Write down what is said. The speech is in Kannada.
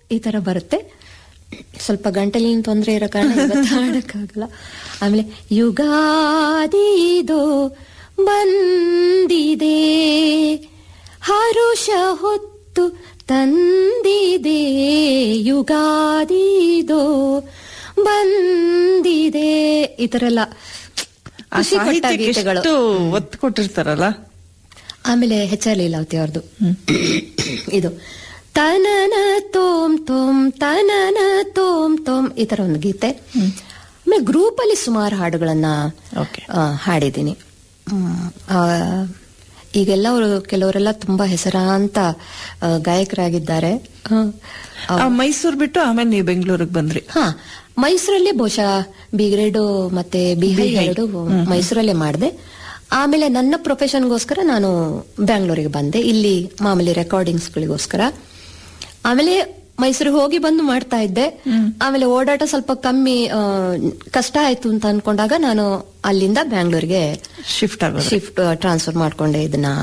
ಈ ತರ ಬರುತ್ತೆ ಸ್ವಲ್ಪ ಗಂಟಲಿನ ತೊಂದರೆ ಇರೋ ಕಾರಣ ಇವತ್ತು ಹಾಡಕ್ಕಾಗಲ್ಲ ಆಮೇಲೆ ಯುಗಾದಿದೋ ಬಂದಿದೆ ಹರುಷ ಹೊತ್ತು ತಂದಿದೆ ಯುಗಾದಿದೋ ಬಂದಿದೆ ಈ ತರ ಎಲ್ಲ ಆ ಖುಷಿ ಕೊಟ್ಟ ಸಾಹಿತ್ಯಕ್ಕೆ ಗೀತೆಗಳು ಎಷ್ಟು ಒತ್ತು ಕೊಟ್ಟಿರ್ತಾರಲ್ಲ ಆಮೇಲೆ ಹೆಚ್ ಆರ್ ಲೀಲಾವತಿ ಅವ್ರದ್ದು ಇದು ತನನ ತೋಮ್ ತೋಮ್ ತನನ ತೋಮ್ ತೋಮ್ ಈ ತರ ಒಂದು ಗೀತೆ ಆಮೇಲೆ ಗ್ರೂಪ್ ಅಲ್ಲಿ ಸುಮಾರು ಹಾಡುಗಳನ್ನ Okay. ಆ, ಹಾಡಿದ್ದೀನಿ ಹ್ಮ್. ಆ, ಈಗೆಲ್ಲ ಅವರು ಕೆಲವರೆಲ್ಲ ತುಂಬಾ ಹೆಸರಾಂತ ಆ, ಗಾಯಕರಾಗಿದ್ದಾರೆ ಆ, ಆ ಮೈಸೂರ್ ಬಿಟ್ಟು ಆಮೇಲೆ ನೀವು ಬೆಂಗಳೂರಿಗೆ ಬಂದ್ರಿ ಹಾ ಮೈಸೂರಲ್ಲಿ ಬಹುಶಃ ಬಿ ಗ್ರೇಡು ಮತ್ತೆ ಬಿ ಹೈ ಎರಡು ಮೈಸೂರಲ್ಲೇ ಮಾಡಿದೆ ಆಮೇಲೆ ನನ್ನ ಪ್ರೊಫೆಷನ್ಗೋಸ್ಕರ ನಾನು ಬ್ಯಾಂಗ್ಳೂರಿಗೆ ಬಂದೆ ಇಲ್ಲಿ ಮಾಮೂಲಿ ರೆಕಾರ್ಡಿಂಗ್ಸ್ಗಳಿಗೋಸ್ಕರ ಆಮೇಲೆ ಮೈಸೂರಿಗೆ ಹೋಗಿ ಬಂದು ಮಾಡ್ತಾ ಇದ್ದೆ ಆಮೇಲೆ ಓಡಾಟ ಸ್ವಲ್ಪ ಕಮ್ಮಿ ಆ, ಕಷ್ಟ ಆಯ್ತು ಅಂತ ಅನ್ಕೊಂಡಾಗ ನಾನು ಅಲ್ಲಿಂದ ಬ್ಯಾಂಗ್ಳೂರಿಗೆ ಶಿಫ್ಟ್ ಆಗೋದು ಶಿಫ್ಟ್ ಟ್ರಾನ್ಸ್ಫರ್ ಮಾಡ್ಕೊಂಡೆ ಇದನ್ನ